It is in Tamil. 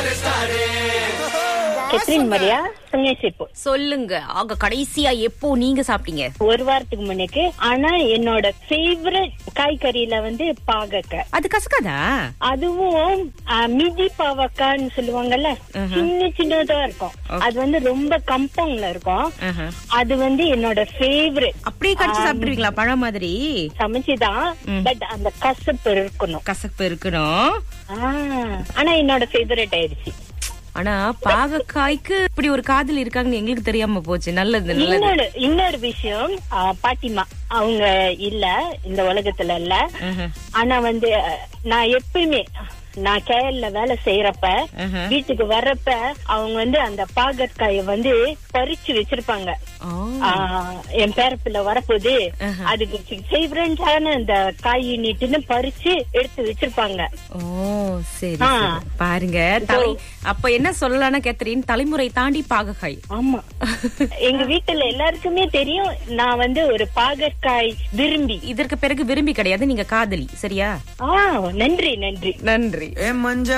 கெத்ரின் மரியா சுங்கேசிப்பு சொல்லுங்க ஆக கடைசியா எப்போ நீங்க சாப்பிட்டீங்க ஒரு வாரத்துக்கு முன்னுக்கு ஆனா என்னோட ஃபேவரட் காய்கறியில வந்து பாகக்காய் அது கசக்காதா அதுவும் ஆ, மிதி பாவக்கான்னு சொல்லுவாங்கல்ல சின்ன சின்னதா இருக்கும் அது வந்து ரொம்ப கம்பவுண்ட்ல இருக்கும் ஆஹா. அது வந்து என்னோட ஃபேவரட் அப்படியே கடிச்சு சாப்பிட்டுருவீங்களா பழம் மாதிரி சமைச்சுதான் பட் அந்த கசப்பு இருக்கணும் கசப்பு இருக்கணும் ஆ, ஆனா என்னோட ஃபேவரட் ஆயிடுச்சு ஆனா பாகக்காய்க்கு இப்படி ஒரு காதல் இருக்காங்கன்னு எங்களுக்கு தெரியாம போச்சு நல்லது நல்லது இன்னொரு இன்னொரு விஷயம் ஆ, பாட்டிமா அவங்க இல்ல இந்த உலகத்துல இல்ல ஆஹா. ஆனா வந்து நான் எப்பயுமே நான் கேரள வேலை செய்யறப்ப ஆஹா. வீட்டுக்கு வர்றப்ப அவங்க வந்து அந்த பாகற்காய வந்து பறிச்சு வச்சிருப்பாங்க ஓ. ஆ, என் பேரப்புல வரப்போது அதுக்கு ஃபேவரண்டான அந்த காய் நீட்டுன்னு பறிச்சு எடுத்து வச்சிருப்பாங்க ஓ சரி ஆ. சரி. பாருங்க தலை அப்ப என்ன சொல்லலாம்னா கேத்தரின் தலைமுறை தாண்டி பாகக்காய் ஆமா எங்க வீட்டுல எல்லாருக்குமே தெரியும் நான் வந்து ஒரு பாகற்காய் விரும்பி இதற்கு பிறகு விரும்பி கிடையாது நீங்க காதலி சரியா ஆ நன்றி நன்றி நன்றி ஏ மஞ்ச